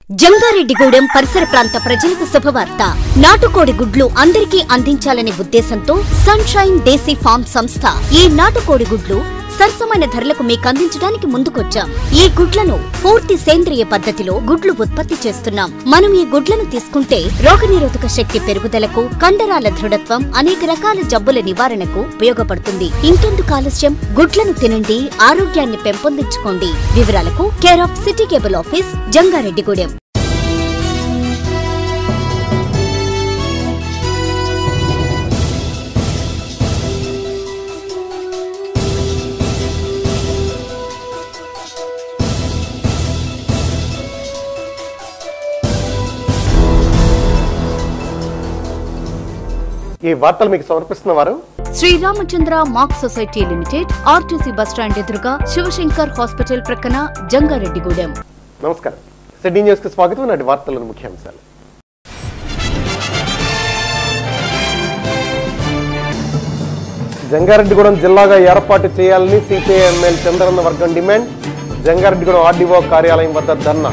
జంగారెడ్డిగూడెం పరిసర ప్రాంత ప్రజలకు శుభవార్త నాటుకోడి గుడ్లు అందరికీ అందించాలనే ఉద్దేశంతో సన్షైన్ దేశీ ఫార్మ్ సంస్థ ఈ నాటుకోడి గుడ్లు సరసమైన ధరలకు మీకు అందించడానికి ముందుకొచ్చాం ఈ గుడ్లను పూర్తి సేంద్రియ పద్ధతిలో గుడ్లు ఉత్పత్తి చేస్తున్నాం మనం ఈ గుడ్లను తీసుకుంటే రోగనిరోధక శక్తి పెరుగుదలకు కండరాల దృఢత్వం అనేక రకాల జబ్బుల నివారణకు ఉపయోగపడుతుంది ఇంకెందుకు ఆలస్యం గుడ్లను తినండి ఆరోగ్యాన్ని పెంపొందించుకోండి వివరాలకు care of city cable office Jangareddygudem ఈ వార్తలు మీకు సమర్పిస్తున్న వారు Sriramachandra mark society limited RTC bus stand ఎదురుగా శివశంకర్ హాస్పిటల్ ప్రక్కన జంగారెడ్డిగూడెం నమస్కారం సిడ్నీ న్యూస్ కి స్వాగతం నాటి వార్తలను ముఖ్యాంశాలు జంగారెడ్డిగూడెం జిల్లాగా ఏర్పాటు చేయాలని సిపిఐ ఎమ్మెల్యే చంద్రన్న వర్గం డిమాండ్ జంగారెడ్డిగూడెం ఆర్డీఓ కార్యాలయం వద్ద ధర్నా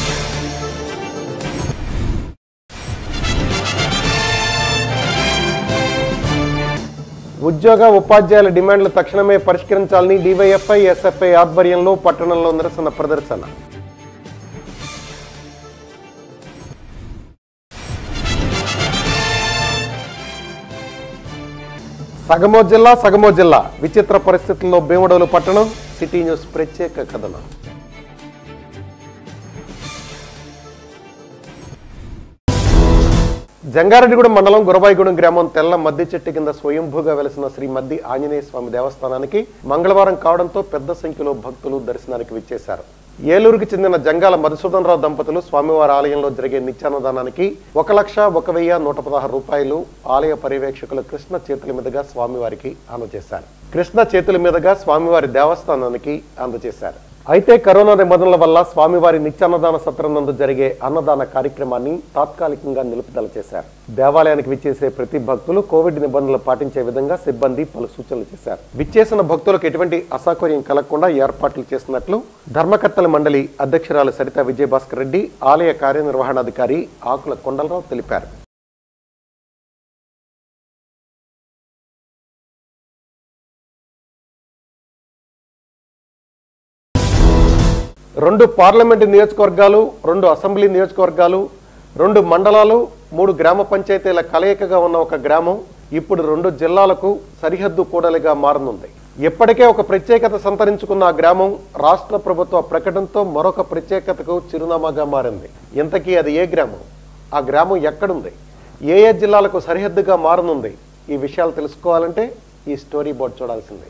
ఉద్యోగ ఉపాధ్యాయుల డిమాండ్లు తక్షణమే పరిష్కరించాలని డివైఎఫ్ఐ ఎస్ఎఫ్ఐ ఆధ్వర్యంలో పట్టణంలో నిరసన ప్రదర్శన సగమో జిల్లా సగమో జిల్లా విచిత్ర పరిస్థితుల్లో భీమడోలు పట్టణం సిటీ న్యూస్ ప్రత్యేక కథనం జంగారెడ్డిగూడెం మండలం గురబాయిగూడెం గ్రామం తెల్ల మద్ది చెట్టు కింద స్వయంభూగా వెలిసిన శ్రీ మద్ది ఆంజనేయ స్వామి దేవస్థానానికి మంగళవారం కావడంతో పెద్ద సంఖ్యలో భక్తులు దర్శనానికి విచ్చేశారు ఏలూరుకి చెందిన జంగాల మధుసూదన్ రావు దంపతులు స్వామివారి ఆలయంలో జరిగే నిత్యాన్నదానానికి ఒక లక్ష ఒక వెయ్యి నూట పదహారు రూపాయలు ఆలయ పర్యవేక్షకులు కృష్ణ చేతుల మీదుగా స్వామివారికి అందజేశారు కృష్ణ చేతుల మీదుగా స్వామివారి దేవస్థానానికి అందజేశారు అయితే కరోనా నిబంధనల వల్ల స్వామివారి నిత్యాన్నదాన సత్రం నందు జరిగే అన్నదాన కార్యక్రమాన్ని తాత్కాలికంగా నిలుపుదల చేశారు దేవాలయానికి విచ్చేసే ప్రతి భక్తులు కోవిడ్ నిబంధనలు పాటించే విధంగా సిబ్బంది పలు సూచనలు చేశారు విచ్చేసిన భక్తులకు ఎటువంటి అసౌకర్యం కలగకుండా ఏర్పాట్లు చేసినట్లు ధర్మకర్తల మండలి అధ్యక్షురాలు సరిత విజయభాస్కర్ రెడ్డి ఆలయ కార్యనిర్వహణాధికారి ఆకుల కొండలరావు తెలిపారు రెండు పార్లమెంటు నియోజకవర్గాలు రెండు అసెంబ్లీ నియోజకవర్గాలు రెండు మండలాలు మూడు గ్రామ పంచాయతీల కలయికగా ఉన్న ఒక గ్రామం ఇప్పుడు రెండు జిల్లాలకు సరిహద్దు కూడలిగా మారనుంది ఇప్పటికే ఒక ప్రత్యేకత సంతరించుకున్న ఆ గ్రామం రాష్ట్ర ప్రభుత్వ ప్రకటనతో మరొక ప్రత్యేకతకు చిరునామాగా మారింది ఇంతకీ అది ఏ గ్రామం ఆ గ్రామం ఎక్కడుంది ఏ ఏ జిల్లాలకు సరిహద్దుగా మారనుంది ఈ విషయాలు తెలుసుకోవాలంటే ఈ స్టోరీ బోర్డ్ చూడాల్సిందే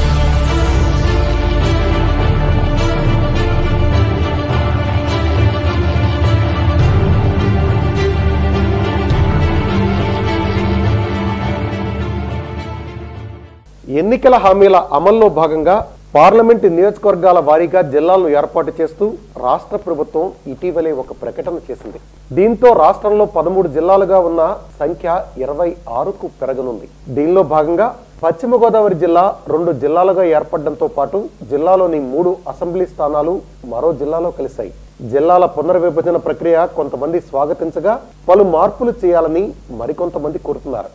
ఎన్నికల హామీల అమల్లో భాగంగా పార్లమెంటు నియోజకవర్గాల వారీగా జిల్లాలను ఏర్పాటు చేస్తూ రాష్ట్ర ప్రభుత్వం ఇటీవలే ఒక ప్రకటన చేసింది దీంతో రాష్ట్రంలో పదమూడు జిల్లాలుగా ఉన్న సంఖ్య ఇరవై ఆరుకు పెరగనుంది దీనిలో భాగంగా పశ్చిమ గోదావరి జిల్లా రెండు జిల్లాలుగా ఏర్పడడంతో పాటు జిల్లాలోని మూడు అసెంబ్లీ స్థానాలు మరో జిల్లాలో కలిశాయి జిల్లాల పునర్విభజన ప్రక్రియ కొంతమంది స్వాగతించగా పలు మార్పులు చేయాలని మరికొంతమంది కోరుతున్నారు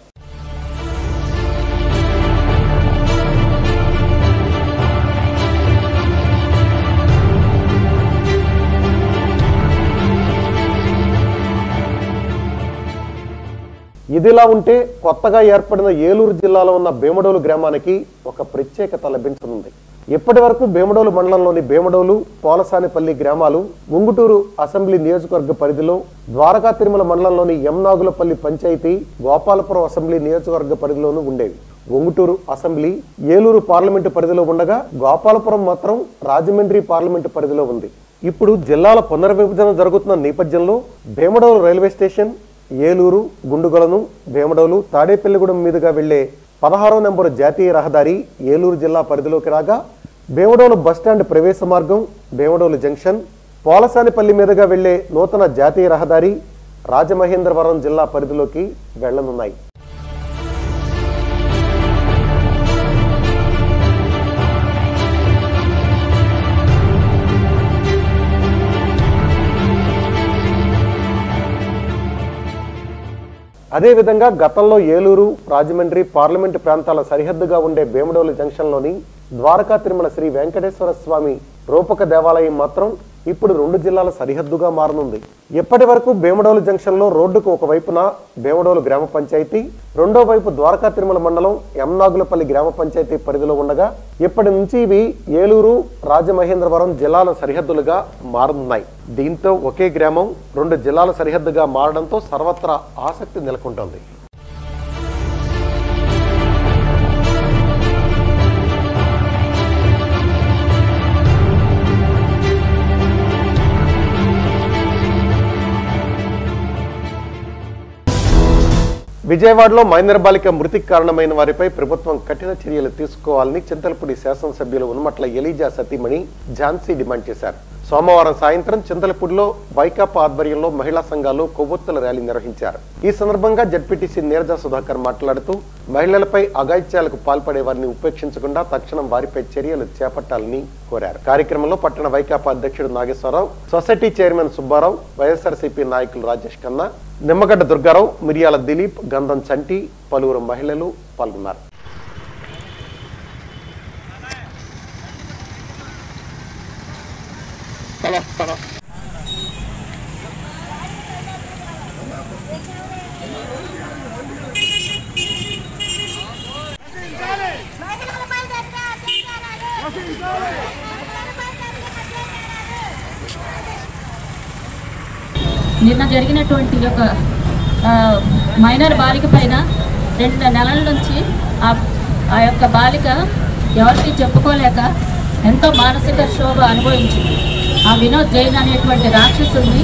ఇదిలా ఉంటే కొత్తగా ఏర్పడిన ఏలూరు జిల్లాలో ఉన్న భీమడోలు గ్రామానికి ఒక ప్రత్యేకత లభించనుంది ఇప్పటి వరకు భీమడోలు మండలంలోని భీమడోలు పోలసానిపల్లి గ్రామాలు ఉంగుటూరు అసెంబ్లీ నియోజకవర్గ పరిధిలో ద్వారకా తిరుమల మండలంలోని ఎంనాగులపల్లి పంచాయతీ గోపాలపురం అసెంబ్లీ నియోజకవర్గ పరిధిలోనూ ఉండేవి ఒంగుటూరు అసెంబ్లీ ఏలూరు పార్లమెంటు పరిధిలో ఉండగా గోపాలపురం మాత్రం రాజమండ్రి పార్లమెంటు పరిధిలో ఉంది ఇప్పుడు జిల్లాల పునర్విభజన జరుగుతున్న నేపథ్యంలో భీమడోలు రైల్వే స్టేషన్ ఏలూరు గుండుగొలను భీమడోలు తాడేపల్లిగూడెం మీదుగా వెళ్లే పదహారో నెంబరు జాతీయ రహదారి ఏలూరు జిల్లా పరిధిలోకి రాగా భీమడోలు బస్టాండ్ ప్రవేశ మార్గం భీమడోలు జంక్షన్ పోలసానిపల్లి మీదుగా వెళ్లే నూతన జాతీయ రహదారి రాజమహేంద్రవరం జిల్లా పరిధిలోకి వెళ్లనున్నాయి అదేవిధంగా గతంలో ఏలూరు రాజమండ్రి పార్లమెంటు ప్రాంతాల సరిహద్దుగా ఉండే భీమడోలు జంక్షన్లోని ద్వారకా తిరుమల శ్రీ వెంకటేశ్వర స్వామి రూపక దేవాలయం మాత్రం ఇప్పుడు రెండు జిల్లాల సరిహద్దుగా మారనుంది ఇప్పటి వరకు భీమడోలు జంక్షన్ లో రోడ్డుకు ఒక వైపున భీమడోలు గ్రామ పంచాయతీ రెండో వైపు ద్వారకా తిరుమల మండలం ఎమ్నాగులపల్లి గ్రామ పంచాయతీ పరిధిలో ఉండగా ఇప్పటి నుంచి ఇవి ఏలూరు రాజమహేంద్రవరం జిల్లాల సరిహద్దులుగా మారనున్నాయి దీంతో ఒకే గ్రామం రెండు జిల్లాల సరిహద్దుగా మారడంతో సర్వత్రా ఆసక్తి నెలకొంటోంది విజయవాడలో మైనర్ బాలిక మృతికి కారణమైన వారిపై ప్రభుత్వం కఠిన చర్యలు తీసుకోవాలని చింతలపూడి శాసనసభ్యులు ఉన్మట్ల ఎలీజా సతీమణి ఝాన్సీ డిమాండ్ చేశారు సోమవారం సాయంత్రం చింతలపూడిలో వైకాపా ఆధ్వర్యంలో మహిళా సంఘాలు కొవ్వొత్తుల ర్యాలీ నిర్వహించారు ఈ సందర్భంగా జడ్పీటీసీ నీరజ సుధాకర్ మాట్లాడుతూ మహిళలపై అఘాయిత్యాలకు పాల్పడే వారిని ఉపేక్షించకుండా తక్షణం వారిపై చర్యలు చేపట్టాలని కోరారు కార్యక్రమంలో పట్టణ వైకాపా అధ్యక్షుడు నాగేశ్వరరావు సొసైటీ చైర్మన్ సుబ్బారావు వైఎస్ఆర్సీపీ నాయకులు రాజేష్ ఖన్నా నిమ్మగడ్డ దుర్గారావు మిరియాల దిలీప్ గంధం చంటి పలువురు మహిళలు పాల్గొన్నారు మహిళలపై జరిగే అత్యాచారాలు మహిళలపై జరిగే అత్యాచారాలు నిన్న జరిగినటువంటి యొక్క ఆ, మైనర్ బాలిక పైన రెండు నెలల నుంచి ఆ ఆ యొక్క బాలిక ఎవరికి చెప్పుకోలేక ఎంతో మానసిక శోభ అనుభవించింది ఆ వినోద్ జైన్ అనేటువంటి రాక్షసుడిని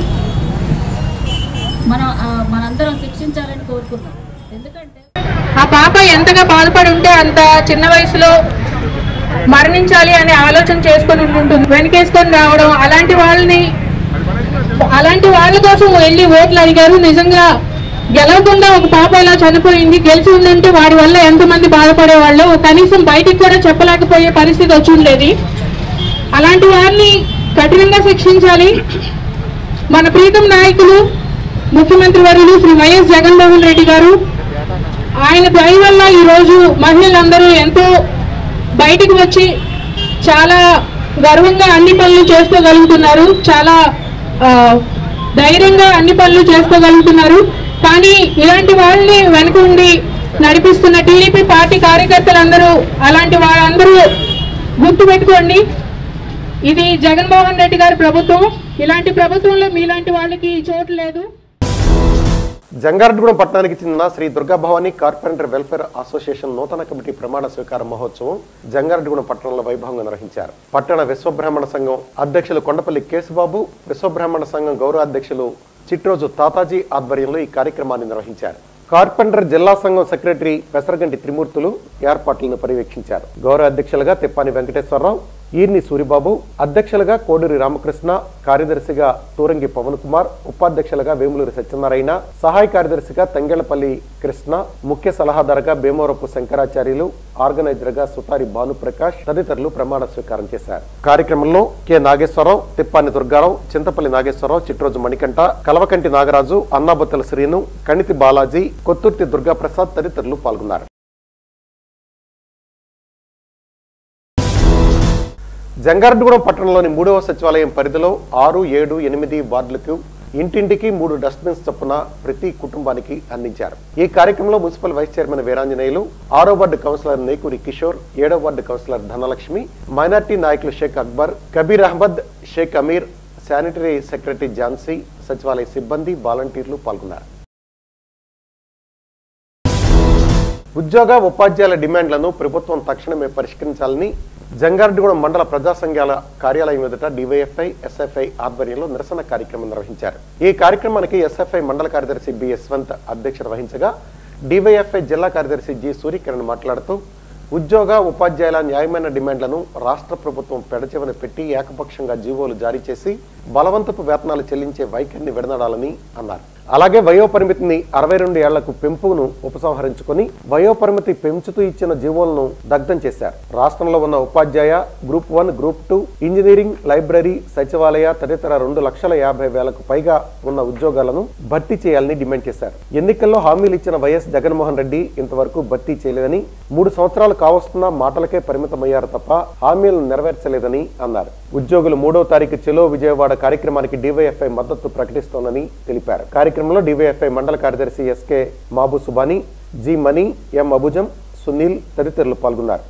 మనం ఆ, మనందరం శిక్షించాలని కోరుకున్నాం ఎందుకంటే ఆ పాప ఎంతగా బాధపడి ఉంటే అంత చిన్న వయసులో మరణించాలి అనే ఆలోచన చేసుకొని ఉంటుంది వెనకేసుకొని రావడం అలాంటి వాళ్ళని అలాంటి వాళ్ళ కోసం వెళ్ళి ఓట్లు అడిగారు నిజంగా గెలవకుండా ఒక పాప ఇలా చనిపోయింది గెలిచి ఉందంటే వాడి వల్ల ఎంతమంది బాధపడేవాళ్ళు కనీసం బయటికి కూడా చెప్పలేకపోయే పరిస్థితి వచ్చి ఉండేది అలాంటి వారిని కఠినంగా శిక్షించాలి మన ప్రీతం నాయకులు ముఖ్యమంత్రి వర్యులు శ్రీ వైఎస్ జగన్మోహన్ రెడ్డి గారు ఆయన దయ వల్ల ఈరోజు మహిళలందరూ ఎంతో బయటికి వచ్చి చాలా గర్వంగా అన్ని పనులు చేసుకోగలుగుతున్నారు చాలా ఆ, ధైర్యంగా అన్ని పనులు చేసుకోగలుగుతున్నారు కానీ ఇలాంటి వాళ్ళని వెనక ఉండి నడిపిస్తున్న టీడీపీ పార్టీ కార్యకర్తలందరూ అలాంటి వాళ్ళందరూ గుర్తుపెట్టుకోండి ఇది జగన్మోహన్ రెడ్డి గారి ప్రభుత్వం ఇలాంటి ప్రభుత్వంలో మీలాంటి వాళ్ళకి చోటు లేదు జంగారెడ్డిగూడెం పట్టణానికి చెందిన Shri Durga Bhavani corporator welfare association నూతన కమిటీ ప్రమాణ స్వీకార మహోత్సవం జంగారెడ్డిగూడెం పట్టణంలో వైభవంగా నిర్వహించారు పట్టణ విశ్వబ్రాహ్మణ సంఘం అధ్యక్షులు కొండపల్లి కేశబాబు విశ్వబ్రాహ్మణ సంఘం గౌరవ అధ్యక్షులు చిట్రోజు తాతాజీ ఆధ్వర్యంలో ఈ కార్యక్రమాన్ని నిర్వహించారు కార్పెంటర్ జిల్లా సంఘం సెక్రటరీ పెసరగంటి త్రిమూర్తులు ఏర్పాట్లను పర్యవేక్షించారు గౌరవ అధ్యక్షులుగా తిప్పాని వెంకటేశ్వరరావు ఈర్ని సూరిబాబు అధ్యక్షులుగా కోడూరి రామకృష్ణ కార్యదర్శిగా తూరంగి పవన్ కుమార్ ఉపాధ్యక్షులుగా వేములూరి సత్యనారాయణ సహాయ కార్యదర్శిగా తంగెళ్లపల్లి కృష్ణ ముఖ్య సలహాదారుగా భీమవరపు శంకరాచార్యులు ఆర్గనైజర్గా సుతారి భానుప్రకాష్ తదితరులు ప్రమాణ స్వీకారం చేశారు కార్యక్రమంలో కె నాగేశ్వరరావు తిప్పాని దుర్గారావు చింతపల్లి నాగేశ్వరరావు చిట్రోజు మణికంఠ కలవకంటి నాగరాజు అన్నాబొత్తల శ్రీను కణితి బాలాజీ కొత్తుర్తి దుర్గాప్రసాద్ తదితరులు పాల్గొన్నారు జంగారెడ్డిగూడెం పట్టణంలోని మూడవ సచివాలయం పరిధిలో ఆరు ఏడు ఎనిమిది వార్డులకు ఇంటింటికి మూడు డస్ట్బిన్స్ చొప్పున ప్రతి కుటుంబానికి అందించారు ఈ కార్యక్రమంలో మున్సిపల్ వైస్ చైర్మన్ వీరాంజనేయులు ఆరో వార్డు కౌన్సిలర్ నేకూరి కిషోర్ ఏడో వార్డు కౌన్సిలర్ ధనలక్ష్మి మైనార్టీ నాయకులు షేక్ అక్బర్ కబీర్ అహ్మద్ షేక్ అమీర్ శానిటరీ సెక్రటరీ ఝాన్సీ సచివాలయ సిబ్బంది వాలంటీర్లు పాల్గొన్నారు ఉద్యోగ ఉపాధ్యాయుల డిమాండ్లను ప్రభుత్వం తక్షణమే పరిష్కరించాలని జంగారెడ్డిగూడెం మండల ప్రజా సంఘాల కార్యాలయం ఎదుట డివైఎఫ్ఐ ఎస్ఎఫ్ఐ ఆధ్వర్యంలో నిరసన కార్యక్రమం నిర్వహించారు ఈ కార్యక్రమానికి ఎస్ఎఫ్ఐ మండల కార్యదర్శి బి యశ్వంత్ అధ్యక్షత వహించగా డివైఎఫ్ఐ జిల్లా కార్యదర్శి జి సూర్యకిరణ్ మాట్లాడుతూ ఉద్యోగ ఉపాధ్యాయుల న్యాయమైన డిమాండ్లను రాష్ట్ర ప్రభుత్వం పెడచెవిన పెట్టి ఏకపక్షంగా జీవోలు జారీ చేసి బలవంతపు వేతనాలు చెల్లించే వైఖరిని విడనాడాలని అన్నారు అలాగే వయోపరిమితిని అరవై రెండు ఏళ్లకు పెంపును ఉపసంహరించుకొని వయోపరిమితి పెంచుతూ ఇచ్చిన జీవోలను దగ్ధం చేశారు రాష్ట్రంలో ఉన్న ఉపాధ్యాయ group one group two engineering library సచివాలయ తదితర రెండు లక్షల యాభై వేలకు పైగా ఉన్న ఉద్యోగాలను భర్తీ చేయాలని డిమాండ్ చేశారు ఎన్నికల్లో హామీలు ఇచ్చిన వైఎస్ జగన్మోహన్ రెడ్డి ఇంతవరకు భర్తీ చేయలేదని మూడు సంవత్సరాలు కావస్తున్న మాటలకే పరిమితమయ్యారు తప్ప హామీలను నెరవేర్చలేదని అన్నారు ఉద్యోగులు మూడో తారీఖు చెలో విజయవాడ కార్యక్రమానికి డివైఎఫ్ఐ మద్దతు ప్రకటిస్తోందని తెలిపారు కార్యక్రమంలో డివైఎఫ్ఐ మండల కార్యదర్శి SK Mabu Subani G Mani M Abujam Sunil తదితరులు పాల్గొన్నారు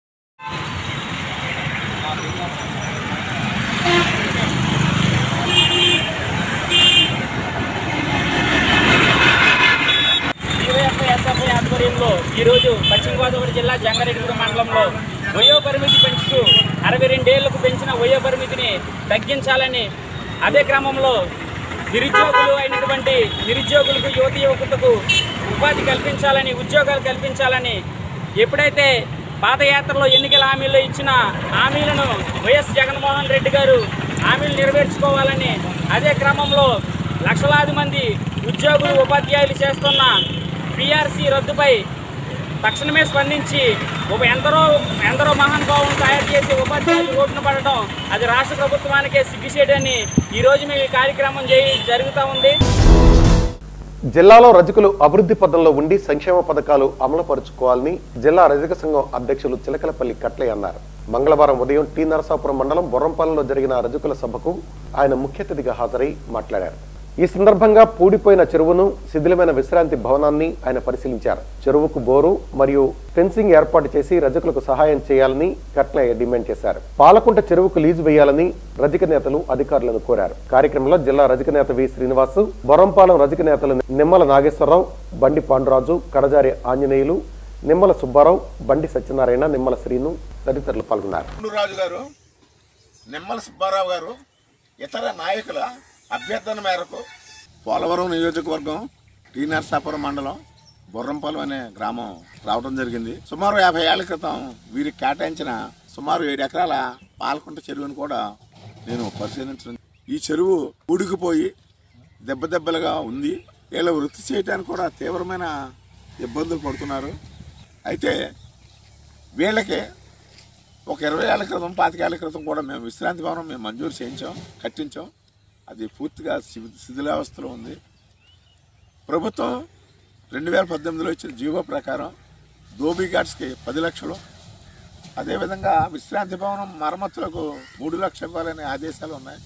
డివైఎఫ్ఐ ఎస్ఎఫ్ఐ ఆధ్వర్యంలో ఈరోజు పశ్చిమ గోదావరి జిల్లా జంగారెడ్డిగూడెం మండలంలో వయో పరిమితి పెంచుతూ అరవై రెండేళ్లకు పెంచిన వయో పరిమితిని తగ్గించాలని అదే క్రమంలో నిరుద్యోగులు అయినటువంటి నిరుద్యోగులకు యువతి యువకులకు ఉపాధి కల్పించాలని ఉద్యోగాలు కల్పించాలని ఎప్పుడైతే పాదయాత్రలో ఎన్నికల హామీలు ఇచ్చిన హామీలను వైఎస్ జగన్మోహన్ రెడ్డి గారు హామీలు నెరవేర్చుకోవాలని అదే క్రమంలో లక్షలాది మంది ఉద్యోగులు ఉపాధ్యాయులు చేస్తున్న పిఆర్సీ రద్దుపై తక్షణమే స్పందించి ఒక ఎందరో ఎందరో మహానుభావులను తయారు చేసి ఉపాధ్యాయులు ఓటున పడటం అది రాష్ట్ర ప్రభుత్వానికే సిగ్గుచేయడని ఈరోజు మేము ఈ కార్యక్రమం చేయి జరుగుతూ ఉంది జిల్లాలో రజకులు అభివృద్ధి పదంలో ఉండి సంక్షేమ పథకాలు అమలుపరుచుకోవాలని జిల్లా రజక సంఘం అధ్యక్షులు చిలకలపల్లి కట్లే అన్నారు మంగళవారం ఉదయం టీ నరసాపురం మండలం బొర్రంపాలెంలో జరిగిన రజకుల సభకు ఆయన ముఖ్య అతిథిగా హాజరై మాట్లాడారు ఈ సందర్భంగా పూడిపోయిన చెరువును శిథిలమైన విశ్రాంతి భవనాన్ని ఆయన పరిశీలించారు చెరువుకు బోరు మరియు ఫెన్సింగ్ ఏర్పాటు చేసి రజకులకు సహాయం చేయాలని కట్లయ్య డిమాండ్ చేశారు పాలకుంట చెరువుకు లీజు వేయాలని రజక నేతలు అధికారులను కోరారు కార్యక్రమంలో జిల్లా రజక నేత వి శ్రీనివాసు బొరంపాలెం రజక నేతలు నిమ్మల నాగేశ్వరరావు బండి పాండురాజు కడజారి ఆంజనేయులు నిమ్మల సుబ్బారావు బండి సత్యనారాయణ నిమ్మల శ్రీను తదితరులు పాల్గొన్నారు రాజు గారు నిమ్మల సుబ్బారావు గారు ఇతర నాయకుల అభ్యర్థన మేరకు పోలవరం నియోజకవర్గం టీ నరసాపురం మండలం బుర్రంపాలెం అనే గ్రామం రావడం జరిగింది సుమారు యాభై ఏళ్ల క్రితం వీరికి కేటాయించిన సుమారు ఏడు ఎకరాల పాలకుంట చెరువును కూడా నేను పరిశీలించడం ఈ చెరువు ఊడికిపోయి దెబ్బ దెబ్బలుగా ఉంది వీళ్ళ వృత్తి చేయడానికి కూడా తీవ్రమైన ఇబ్బందులు పడుతున్నారు అయితే వీళ్ళకి ఒక ఇరవై ఏళ్ల క్రితం పాతికేళ్ల క్రితం కూడా మేము విశ్రాంతి భవనం మేము మంజూరు చేయించాం కట్టించాం అది పూర్తిగా శి- శిథిలావస్థలో ఉంది ప్రభుత్వం రెండు వేల పద్దెనిమిదిలో ఇచ్చిన జీవో ప్రకారం ధోబీ ఘాట్స్కి పది లక్షలు అదేవిధంగా విశ్రాంతి భవనం మరమ్మతులకు మూడు లక్షలు ఇవ్వాలనే ఆదేశాలు ఉన్నాయి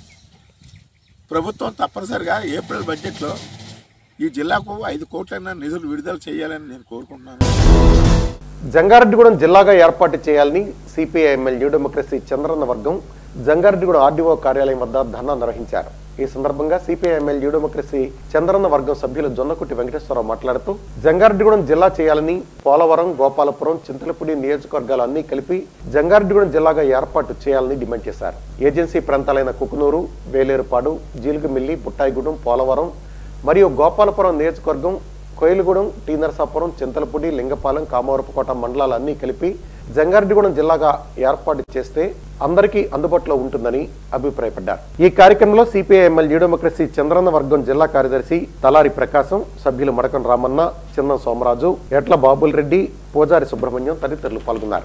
ప్రభుత్వం తప్పనిసరిగా ఏప్రిల్ బడ్జెట్లో ఈ జిల్లాకు ఐదు కోట్లైన నిధులు విడుదల చేయాలని నేను కోరుకుంటున్నాను జంగారెడ్డిగూడెం జిల్లాగా ఏర్పాటు చేయాలని సిపిఐ ఎమ్మెల్యే డెమోక్రసీ చంద్రన్న వర్గం జంగారెడ్డిగూడెం ఆర్డీఓ కార్యాలయం వద్ద ధర్నా నిర్వహించారు ఈ సందర్భంగా సిపిఐ ఎమ్మెల్యే డెమోక్రసీ చంద్రన్న వర్గం సభ్యులు జొన్నకుట్టి వెంకటేశ్వరరావు మాట్లాడుతూ జంగారెడ్డిగూడెం జిల్లా చేయాలని పోలవరం గోపాలపురం చింతలపూడి నియోజకవర్గాలు అన్ని కలిపి జంగారెడ్డిగూడెం జిల్లాగా ఏర్పాటు చేయాలని డిమాండ్ చేశారు ఏజెన్సీ ప్రాంతాలైన కుకునూరు వేలేరుపాడు జీలుగుమిల్లి బుట్టాయిగూడెం పోలవరం మరియు గోపాలపురం నియోజకవర్గం కోయిలగూడెం టీ నరసాపురం చింతలపూడి లింగపాలెం కామవరపుకోట మండలాలన్నీ కలిపి జంగారెడ్డిగూడెం జిల్లాగా ఏర్పాటు చేస్తే అందరికీ అందుబాటులో ఉంటుందని అభిప్రాయపడ్డారు ఈ కార్యక్రమంలో సిపిఐ ఎమ్మెల్యే డెమోక్రసీ చంద్రన్న వర్గం జిల్లా కార్యదర్శి తలారి ప్రకాశం సభ్యులు మడకం రామన్న చిన్నం సోమరాజు ఎట్ల బాబుల్ రెడ్డి పూజారి సుబ్రహ్మణ్యం తదితరులు పాల్గొన్నారు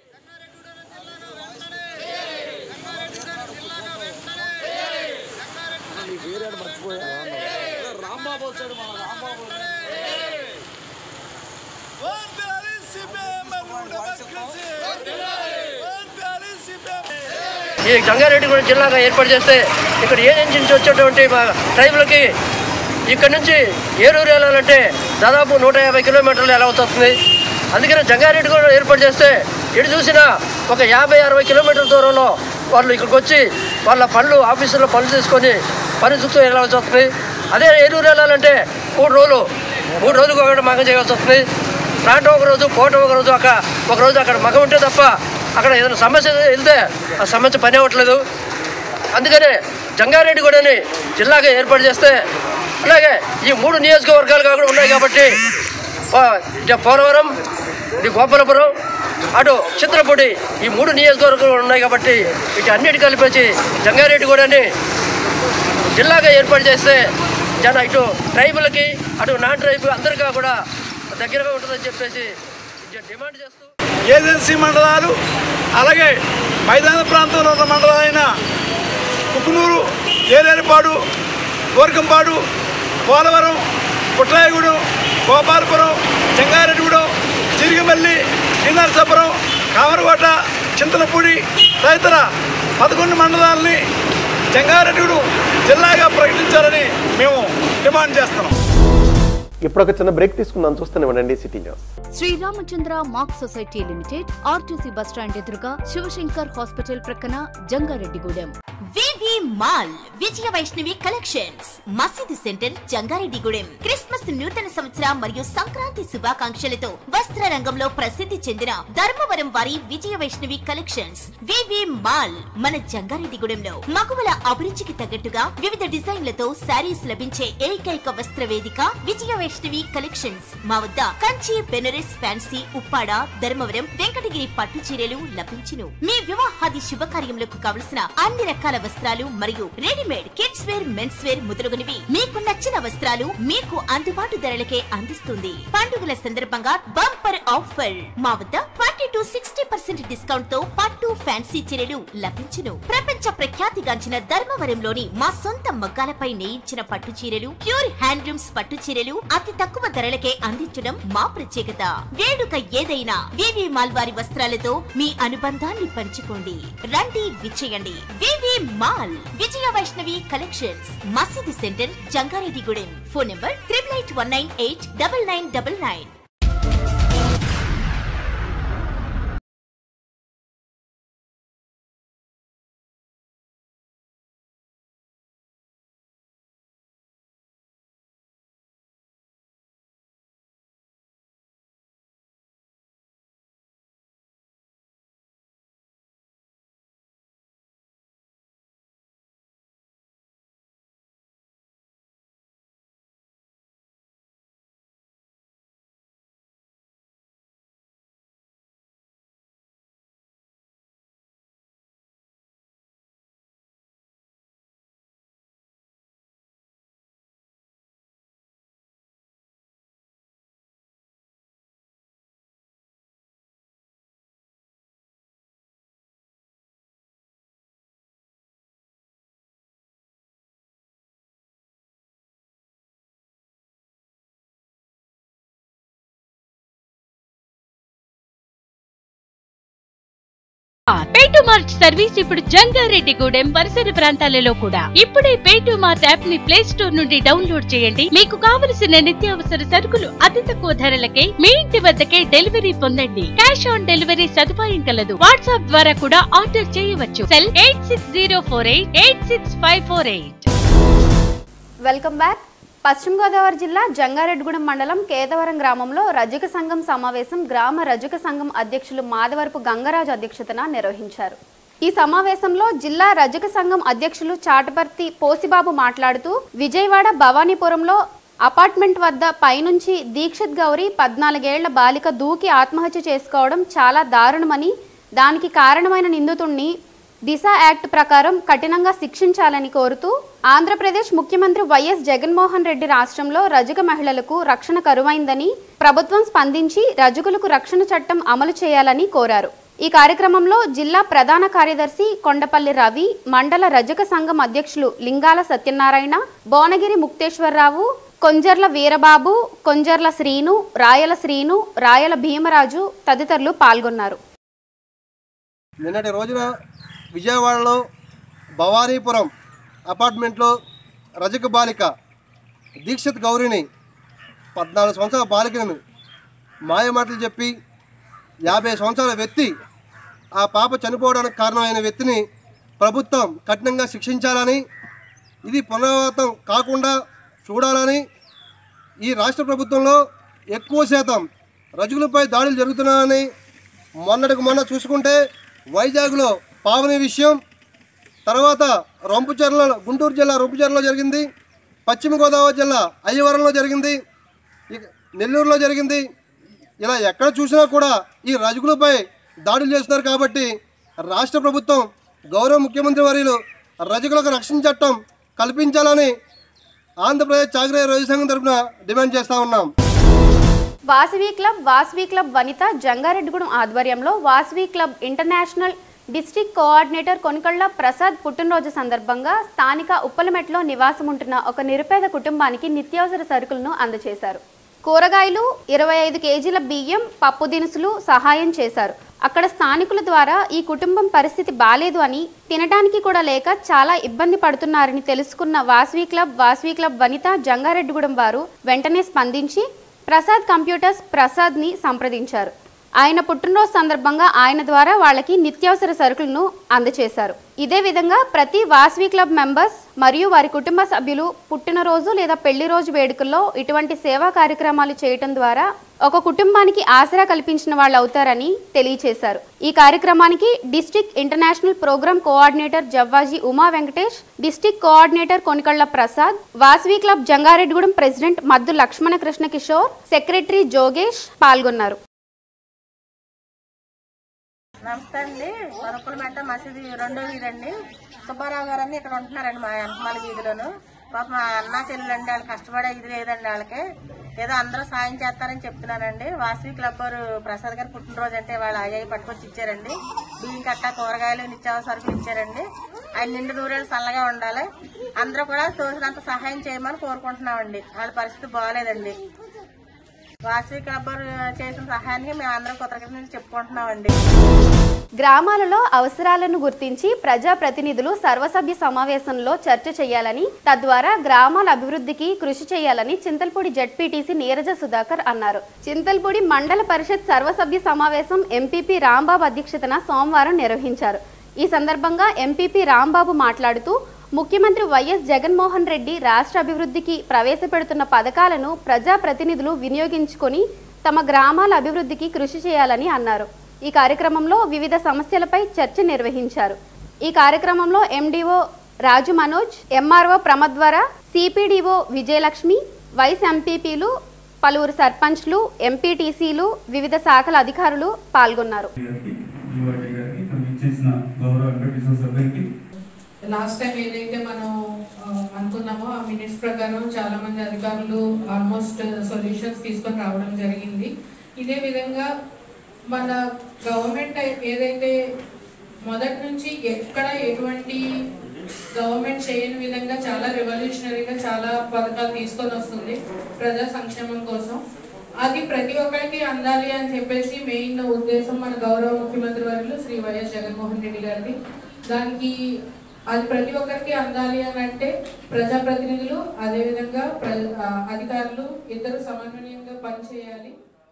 ఈ గంగారెడ్డిగూడెం జిల్లాగా ఏర్పాటు చేస్తే ఇక్కడ ఏజెన్సీ నుంచి వచ్చేటువంటి మా ట్రైబులకి ఇక్కడ నుంచి ఏలూరు వెళ్ళాలంటే దాదాపు నూట యాభై కిలోమీటర్లు ఎలా అవుతుంది అందుకని జంగారెడ్డిగూడెం ఏర్పాటు చేస్తే ఇటు చూసినా ఒక యాభై అరవై కిలోమీటర్ల దూరంలో వాళ్ళు ఇక్కడికి వచ్చి వాళ్ళ పనులు ఆఫీసులో పనులు తీసుకొని పని చుట్టూ వెళ్ళాల్సి వస్తుంది అదే ఏలూరు వెళ్ళాలంటే మూడు రోజులు మూడు రోజులు ఒకటి మగం చేయాల్సి వస్తుంది రావటం ఒక రోజు పోవటం ఒక రోజు అక్కడ ఒక రోజు అక్కడ మగం ఉంటే తప్ప అక్కడ ఏదైనా సమస్య వెళ్తే ఆ సమస్య పని అవ్వట్లేదు అందుకనే జంగారెడ్డి గూడని జిల్లాగా ఏర్పాటు చేస్తే అలాగే ఈ మూడు నియోజకవర్గాలు కూడా ఉన్నాయి కాబట్టి పో- ఇటు పోలవరం ఇటు గోపాలపురం అటు చిత్రపూడి ఈ మూడు నియోజకవర్గాలు ఉన్నాయి కాబట్టి ఇటు అన్నిటి కలిపేసి జంగారెడ్డి గూడని జిల్లాగా ఏర్పాటు చేస్తే జన ఇటు ట్రైబులకి అటు నాన్ ట్రైబ్ అందరికీ కూడా దగ్గరగా ఉంటుందని చెప్పేసి డిమాండ్ చేస్తూ ఏజెన్సీ మండలాలు అలాగే మైదాన ప్రాంతంలో ఉన్న మండలాలైన కుకునూరు ఏలేరుపాడు గోరకంపాడు పోలవరం పుట్రాయగూడెం గోపాలపురం చెంగారెడ్డిగూడెం చిరిగిమల్లి శ్రీనరసాపురం కామరకోట చింతలపూడి తదితర పదకొండు మండలాలని చెంగారెడ్డిగూడెం జిల్లాగా ప్రకటించాలని మేము డిమాండ్ చేస్తున్నాం ఇప్పుడు ఒక చిన్న బ్రేక్ తీసుకుందాం చూస్తూనే ఉండండి city news Sri Ramachandra mark society limited RTC bus stand ఎదురుగా శివశంకర్ హాస్పిటల్ ప్రక్కన Jangareddygudem VV mall Vijaya Vaishnavi collections మసీదు సెంటర్ జంగారెడ్డిగూడెం క్రిస్మస్ నూతన సంవత్సర మరియు సంక్రాంతి శుభాకాంక్షలతో వస్త్ర రంగంలో ప్రసిద్ధి చెందిన ధర్మవరం వారి Vijaya Vaishnavi collections VV mall మన జంగారెడ్డిగూడెంలో మగువల అభిరుచికి తగ్గట్టుగా వివిధ డిజైన్లతో శారీస్ లభించే ఏకైక వస్త్ర వేదిక విజయ వైష్ణవి కలెక్షన్స్ మా వద్ద కంచి బెనరస్ ఫ్యాన్సీ ఉప్పాడ ధర్మవరం వెంకటగిరి పట్టు చీరలు లభించును మీ వివాహాది శుభకార్యములకు కావలసిన అన్ని రకాల వస్త్రాలు మరియు readymade kids wear men's wear మొదలగునవి మీకు నచ్చిన వస్త్రాలు మీకు అందుబాటు ధరలకే అందిస్తుంది పండుగల సందర్భంగా బంపర్ ఆఫర్ మా వద్ద twenty to sixty percent discount తో పట్టు ఫ్యాన్సీ చీరలు లభించును ప్రపంచ ప్రఖ్యాతిగాంచిన ధర్మవరంలోని మా సొంత మగ్గాలపై నేయించిన పట్టు చీరలు ప్యూర్ హ్యాండ్లూమ్స్ పట్టు చీరలు అతి తక్కువ ధరలకే అందించడం మా ప్రత్యేకత వేడుక ఏదైనా వివి మాల్ వారి వస్త్రాలతో మీ అనుబంధాన్ని పంచుకోండి రండి విచ్చేయండి VV mall Vijaya Vaishnavi collections మసీదు centre Jangareddygudem phone number triple eight one nine eight double nine double nine పేటు మార్ట్ సర్వీస్ ఇప్పుడు జంగారెడ్డిగూడెం పరిసర ప్రాంతాలలో కూడా ఇప్పుడే పేటు మార్ట్ యాప్ ని ప్లే స్టోర్ నుండి డౌన్లోడ్ చేయండి మీకు కావలసిన నిత్యావసర సరుకులు అతి తక్కువ ధరలకే మీ ఇంటి వద్దకే డెలివరీ పొందండి క్యాష్ ఆన్ డెలివరీ సదుపాయం కలదు వాట్సాప్ ద్వారా కూడా ఆర్డర్ చేయవచ్చు cell eight six zero four eight eight six five four eight welcome back పశ్చిమ గోదావరి జిల్లా జంగారెడ్డిగూడెం మండలం కేదవరం గ్రామంలో రజక సంఘం సమావేశం గ్రామ రజక సంఘం అధ్యక్షులు మాధవరపు గంగరాజు అధ్యక్షతన నిర్వహించారు ఈ సమావేశంలో జిల్లా రజక సంఘం అధ్యక్షులు చాటపర్తి పోసిబాబు మాట్లాడుతూ విజయవాడ భవానీపురంలో అపార్ట్మెంట్ వద్ద పైనుంచి దీక్షిత్ గౌరి పద్నాలుగేళ్ల బాలిక దూకి ఆత్మహత్య చేసుకోవడం చాలా దారుణమని దానికి కారణమైన నిందితుణ్ణి దిశ యాక్ట్ ప్రకారం కఠినంగా శిక్షించాలని కోరుతూ ఆంధ్రప్రదేశ్ ముఖ్యమంత్రి వైఎస్ జగన్మోహన్ రెడ్డి రాష్ట్రంలో రజక మహిళలకు రక్షణ కరువైందని ప్రభుత్వం స్పందించి రజకులకు రక్షణ చట్టం అమలు చేయాలని కోరారు ఈ కార్యక్రమంలో జిల్లా ప్రధాన కార్యదర్శి కొండపల్లి రవి మండల రజక సంఘం అధ్యక్షులు లింగాల సత్యనారాయణ భువనగిరి ముక్తేశ్వరరావు కొంజర్ల వీరబాబు కొంజర్ల శ్రీను రాయల శ్రీను రాయల భీమరాజు తదితరులు పాల్గొన్నారు నిన్నటి రోజున విజయవాడలో భవానీపురం అపార్ట్మెంట్లో రజక బాలిక దీక్షిత్ గౌరిని పద్నాలుగు సంవత్సరాల బాలికను మాయమాటలు చెప్పి యాభై సంవత్సరాల వ్యక్తి ఆ పాప చనిపోవడానికి కారణమైన వ్యక్తిని ప్రభుత్వం కఠినంగా శిక్షించాలని ఇది పునరావృతం కాకుండా చూడాలని ఈ రాష్ట్ర ప్రభుత్వంలో ఎక్కువ శాతం రజకులపై దాడులు జరుగుతున్నాయని మొన్నటికి మొన్న చూసుకుంటే వైజాగ్లో పావని విషయం తర్వాత రొంపుచెర్ల గుంటూరు జిల్లా రొంపుచెర్లలో జరిగింది పశ్చిమ గోదావరి జిల్లా అయ్యవరంలో జరిగింది ఇక నెల్లూరులో జరిగింది ఇలా ఎక్కడ చూసినా కూడా ఈ రజకులపై దాడులు చేస్తున్నారు కాబట్టి రాష్ట్ర ప్రభుత్వం గౌరవ ముఖ్యమంత్రి వర్యులు రజకులకు రక్షణ చట్టం కల్పించాలని ఆంధ్రప్రదేశ్ చాకరీ రైతు సంఘం తరఫున డిమాండ్ చేస్తూ ఉన్నాం వాసవి క్లబ్ వాసవి క్లబ్ వనిత జంగారెడ్డిగూడెం ఆధ్వర్యంలో Vasavi club international district coordinator Konakalla Prasad పుట్టినరోజు సందర్భంగా స్థానిక ఉప్పలమెట్లో నివాసం ఉంటున్న ఒక నిరుపేద కుటుంబానికి నిత్యావసర సరుకులను అందజేశారు కూరగాయలు ఇరవై ఐదు కేజీల బియ్యం పప్పు దినుసులు సహాయం చేశారు అక్కడ స్థానికుల ద్వారా ఈ కుటుంబం పరిస్థితి బాలేదు అని తినడానికి కూడా లేక చాలా ఇబ్బంది పడుతున్నారని తెలుసుకున్న వాసవి క్లబ్ వాసవి క్లబ్ వనిత జంగారెడ్డిగూడెం వారు వెంటనే స్పందించి ప్రసాద్ కంప్యూటర్స్ ప్రసాద్ని సంప్రదించారు ఆయన పుట్టినరోజు సందర్భంగా ఆయన ద్వారా వాళ్ళకి నిత్యావసర సరుకులను అందజేశారు ఇదే విధంగా ప్రతి వాసవి క్లబ్ మెంబర్స్ మరియు వారి కుటుంబ సభ్యులు పుట్టినరోజు లేదా పెళ్లి రోజు వేడుకల్లో ఇటువంటి సేవా కార్యక్రమాలు చేయటం ద్వారా ఒక కుటుంబానికి ఆసరా కల్పించిన వాళ్ళు అవుతారని తెలియచేశారు ఈ కార్యక్రమానికి district international programme coordinator Javvaji Uma Venkatesh district coordinator Konikalla Prasad Vasavi club Jangareddygudem president Maddu Lakshmana Krishna Kishore secretary జోగేష్ పాల్గొన్నారు నమస్తే అండి వరకులమెట్ట మసీదు రెండో వీధండి సుబ్బారావు గారు అని ఇక్కడ ఉంటున్నారండి మా వెనకమాల వీధిలోను పాప మా అన్న చెల్లెలండి వాళ్ళు కష్టపడే ఇది లేదండి వాళ్ళకి ఏదో అందరూ సాయం చేస్తారని చెప్తున్నానండి వాసవి క్లబ్ వారు ప్రసాద్ గారు పుట్టినరోజు అంటే వాళ్ళు అయ్యాయి పట్టుకొచ్చి ఇచ్చారండి బియ్యం కట్ట కూరగాయలు నిత్యావసర సరుకులు ఇచ్చారండి ఆయన నిండు నూరేళ్ళు చల్లగా ఉండాలి అందరూ కూడా తోసినంత సహాయం చేయమని కోరుకుంటున్నామండి వాళ్ళ పరిస్థితి బాగాలేదండి వాసవి క్లబ్ వారు చేసిన సహాయానికి మేము అందరం కృతజ్ఞతలు చెప్పుకుంటున్నామండి గ్రామాలలో అవసరాలను గుర్తించి ప్రజాప్రతినిధులు సర్వసభ్య సమావేశంలో చర్చ చేయాలని తద్వారా గ్రామాల అభివృద్ధికి కృషి చేయాలని చింతల్పూడి జడ్పీటీసీ నీరజ సుధాకర్ అన్నారు చింతల్పూడి మండల పరిషత్ సర్వసభ్య సమావేశం ఎంపీపీ రాంబాబు అధ్యక్షతన సోమవారం నిర్వహించారు ఈ సందర్భంగా ఎంపీపీ రాంబాబు మాట్లాడుతూ ముఖ్యమంత్రి వైఎస్ జగన్మోహన్ రెడ్డి రాష్ట్ర అభివృద్ధికి ప్రవేశపెడుతున్న పథకాలను ప్రజాప్రతినిధులు వినియోగించుకొని తమ గ్రామాల అభివృద్ధికి కృషి చేయాలని అన్నారు ఈ కార్యక్రమంలో వివిధ సమస్యలపై చర్చ నిర్వహించారు ఈ కార్యక్రమంలో MDO Raju Manoj MRO Pramadvara CPDO Vijayalakshmi vice ఎంపీపీలు పలువురు సర్పంచ్లు ఎంపీటీసీలు వివిధ శాఖల అధికారులు పాల్గొన్నారు జీవాడి గారికి మనం ఇచ్చేసిన గౌరవ ఎంపీటీసీ సభ్యులకి లాస్ట్ టైం ఏదైతే మనం ఆ, అనుకున్నామో ఆ మినిట్స్ ప్రకారం చాలా మంది అధికారులు ఆల్మోస్ట్ సొల్యూషన్స్ తీసుకొని రావడం జరిగింది ఇదే విధంగా మన గవర్నమెంట్ ఏదైతే మొదటి నుంచి ఎక్కడ ఎటువంటి గవర్నమెంట్ చేయని విధంగా చాలా రెవల్యూషనరీగా చాలా పథకాలు తీసుకొని వస్తుంది ప్రజా సంక్షేమం కోసం అది ప్రతి ఒక్కరికి అందాలి అని చెప్పేసి మెయిన్ ఉద్దేశం మన గౌరవ ముఖ్యమంత్రి వర్యులు శ్రీ వైఎస్ జగన్మోహన్ రెడ్డి గారిది దానికి అది ప్రతి ఒక్కరికి అందాలి అని అంటే ప్రజాప్రతినిధులు అదేవిధంగా ప్ర ఆ, అధికారులు ఇద్దరు సమన్వయంగా పనిచేయాలి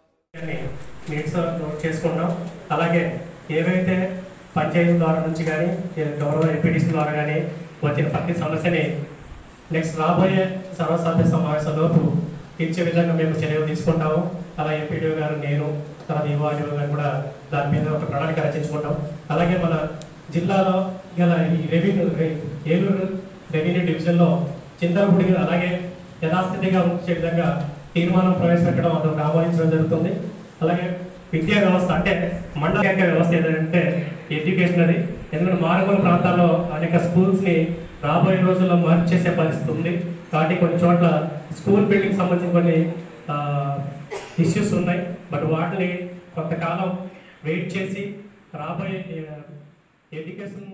నీడ్స్ నోట్ చేసుకుంటాం అలాగే ఏవైతే పంచాయతీ ద్వారా నుంచి కానీ గౌరవ ఎంపీటీసీ ద్వారా కానీ వచ్చిన ప్రతి సమస్యని నెక్స్ట్ రాబోయే సర్వసభ్య సమావేశంలోపు తీర్చే విధంగా మేము చర్యలు తీసుకుంటాము అలా ఎంపీడీ గారు నేను తర్వాత యువాడిఓ గారు కూడా దాని మీద ఒక ప్రణాళిక రచించుకుంటాం అలాగే మన జిల్లాలో గల ఈ రెవెన్యూ రె- ఏలూరు రెవెన్యూ డివిజన్లో చింతలపూడి అలాగే యథాస్థితిగా ఉంచే విధంగా తీర్మానం ప్రవేశపెట్టడం అదొక ఆమోదించడం జరుగుతుంది అలాగే విద్యా వ్యవస్థ అంటే మండల కేంద్ర వ్యవస్థ ఏదంటే ఎడ్యుకేషన్ అది ఎందుకంటే మారుమూల ప్రాంతాల్లో అనేక స్కూల్స్ ని రాబోయే రోజుల్లో మార్చేసే పరిస్థితి ఉంది కాబట్టి కొన్ని చోట్ల స్కూల్ బిల్డింగ్ సంబంధించిన కొన్ని ఇష్యూస్ ఉన్నాయి బట్ వాటిని కొంతకాలం వెయిట్ చేసి రాబోయే ఎడ్యుకేషన్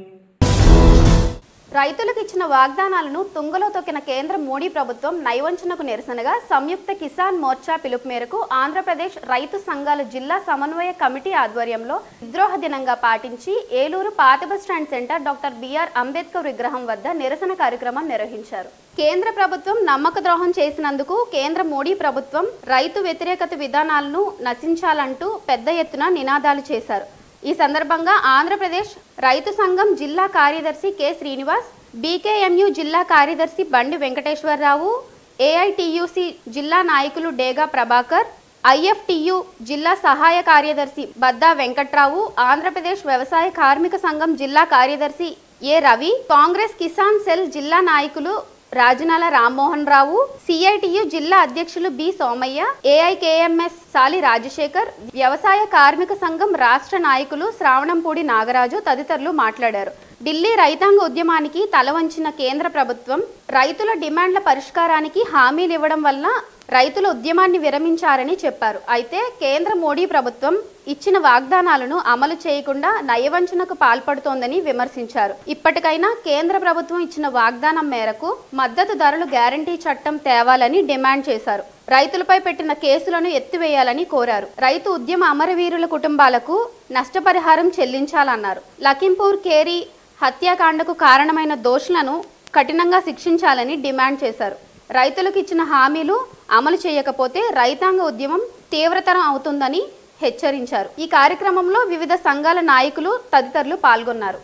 రైతులకు ఇచ్చిన వాగ్దానాలను తుంగలో తొక్కిన కేంద్ర మోడీ ప్రభుత్వం నైవంచనకు నిరసనగా సంయుక్త కిసాన్ మోర్చా పిలుపు మేరకు ఆంధ్రప్రదేశ్ రైతు సంఘాల జిల్లా సమన్వయ కమిటీ ఆధ్వర్యంలో విద్రోహ దినంగా పాటించి ఏలూరు పాత bus stand centre doctor BR Ambedkar విగ్రహం వద్ద నిరసన కార్యక్రమం నిర్వహించారు కేంద్ర ప్రభుత్వం నమ్మక ద్రోహం చేసినందుకు కేంద్ర మోడీ ప్రభుత్వం రైతు వ్యతిరేకత విధానాలను నశించాలంటూ పెద్ద ఎత్తున నినాదాలు చేశారు ఈ సందర్భంగా ఆంధ్రప్రదేశ్ రైతు సంఘం జిల్లా కార్యదర్శి కె శ్రీనివాస్ బీకేఎంయు జిల్లా కార్యదర్శి బండి వెంకటేశ్వరరావు ఏఐటియుసి జిల్లా నాయకులు డేగా ప్రభాకర్ ఐఎఫ్టియు జిల్లా సహాయ కార్యదర్శి బద్దా వెంకట్రావు ఆంధ్రప్రదేశ్ వ్యవసాయ కార్మిక సంఘం జిల్లా కార్యదర్శి A Ravi Congress Kisan cell జిల్లా నాయకులు రాజనాల రామ్మోహన్ రావు సిఐటియు జిల్లా అధ్యక్షులు బి సోమయ్య ఏఐకేఎంఎస్ సాలి రాజశేఖర్ వ్యవసాయ కార్మిక సంఘం రాష్ట్ర నాయకులు శ్రావణంపూడి నాగరాజు తదితరులు మాట్లాడారు ఢిల్లీ రైతాంగ ఉద్యమానికి తల వంచిన కేంద్ర ప్రభుత్వం రైతుల డిమాండ్ల పరిష్కారానికి హామీలు ఇవ్వడం వల్ల రైతుల ఉద్యమాన్ని విరమించారని చెప్పారు అయితే కేంద్ర మోడీ ప్రభుత్వం ఇచ్చిన వాగ్దానాలను అమలు చేయకుండా నయవంచనకు పాల్పడుతోందని విమర్శించారు ఇప్పటికైనా కేంద్ర ప్రభుత్వం ఇచ్చిన వాగ్దానం మేరకు మద్దతు ధరలు గ్యారంటీ చట్టం తేవాలని డిమాండ్ చేశారు రైతులపై పెట్టిన కేసులను ఎత్తివేయాలని కోరారు రైతు ఉద్యమ అమరవీరుల కుటుంబాలకు నష్టపరిహారం చెల్లించాలన్నారు లఖింపూర్ కేరీ హత్యాకాండకు కారణమైన దోషులను కఠినంగా శిక్షించాలని డిమాండ్ చేశారు రైతులకు ఇచ్చిన హామీలు అమలు చేయకపోతే రైతాంగ ఉద్యమం తీవ్రతరం అవుతుందని హెచ్చరించారు ఈ కార్యక్రమంలో వివిధ సంఘాల నాయకులు తదితరులు పాల్గొన్నారు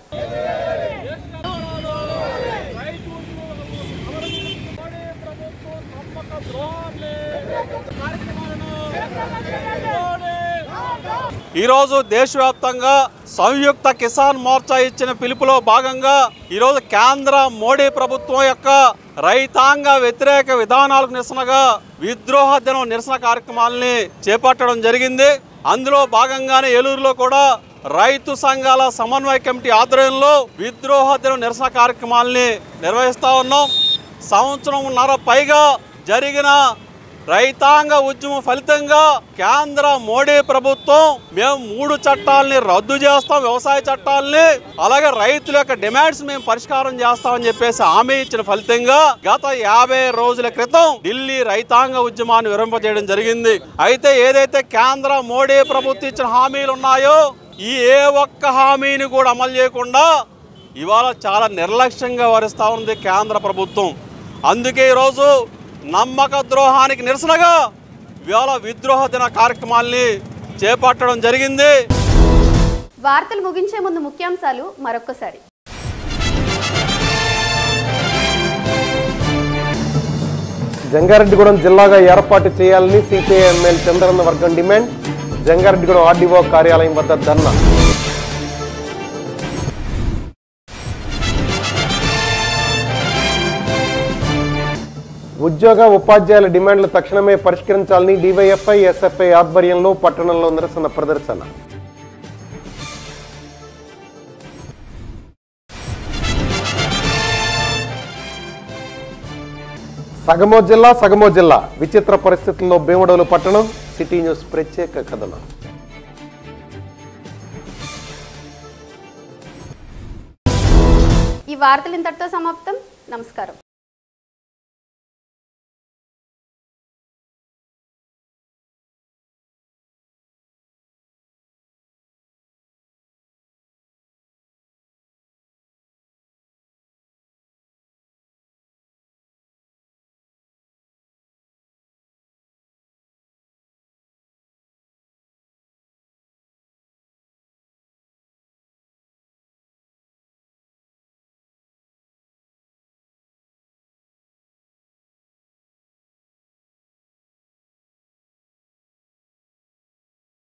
ఈరోజు దేశవ్యాప్తంగా సంయుక్త కిసాన్ మోర్చా ఇచ్చిన పిలుపులో భాగంగా ఈరోజు కేంద్ర మోడీ ప్రభుత్వం యొక్క రైతాంగ వ్యతిరేక విధానాలకు నిరసనగా విద్రోహ దినం నిరసన కార్యక్రమాలని చేపట్టడం జరిగింది అందులో భాగంగానే ఏలూరులో కూడా రైతు సంఘాల సమన్వయ కమిటీ ఆధ్వర్యంలో విద్రోహ దినం నిరసన కార్యక్రమాలని నిర్వహిస్తా ఉన్నాం సంవత్సరంన్నర పైగా జరిగిన రైతాంగ ఉద్యమం ఫలితంగా కేంద్ర మోడీ ప్రభుత్వం మేము మూడు చట్టాలని రద్దు చేస్తాం వ్యవసాయ చట్టాలని అలాగే రైతుల యొక్క డిమాండ్స్ మేము పరిష్కారం చేస్తామని చెప్పేసి హామీ ఇచ్చిన ఫలితంగా గత యాభై రోజుల క్రితం ఢిల్లీ రైతాంగ ఉద్యమాన్ని విరంపజేయడం జరిగింది అయితే ఏదైతే కేంద్ర మోడీ ప్రభుత్వం ఇచ్చిన హామీలు ఉన్నాయో ఈ ఏ ఒక్క హామీని కూడా అమలు చేయకుండా ఇవాళ చాలా నిర్లక్ష్యంగా వరిస్తూ ఉంది కేంద్ర ప్రభుత్వం అందుకే ఈరోజు నమ్మక ద్రోహానికి నిరసనగా ఇవాళ విద్రోహ దిన కార్యక్రమాల్ని చేపట్టడం జరిగింది వార్తలు ముగించే ముందు ముఖ్యాంశాలు మరొక్కసారి జంగారెడ్డిగూడెం జిల్లాగా ఏర్పాటు చేయాలని సిపిఐ ఎమ్మెల్యే చంద్రన్న వర్గం డిమాండ్ జంగారెడ్డిగూడెం ఆర్డీఓ కార్యాలయం వద్ద ధర్నా ఉద్యోగ ఉపాధ్యాయుల డిమాండ్లు తక్షణమే పరిష్కరించాలని డివైఎఫ్ఐ ఎస్ఎఫ్ఐ ఆధ్వర్యంలో పట్టణంలో నిరసన ప్రదర్శన సగమో జిల్లా సగమో జిల్లా విచిత్ర పరిస్థితుల్లో భీమడోలు పట్టణం సిటీ న్యూస్ ప్రత్యేక కథనం ఈ వార్తలు ఇంతటితో సమాప్తం నమస్కారం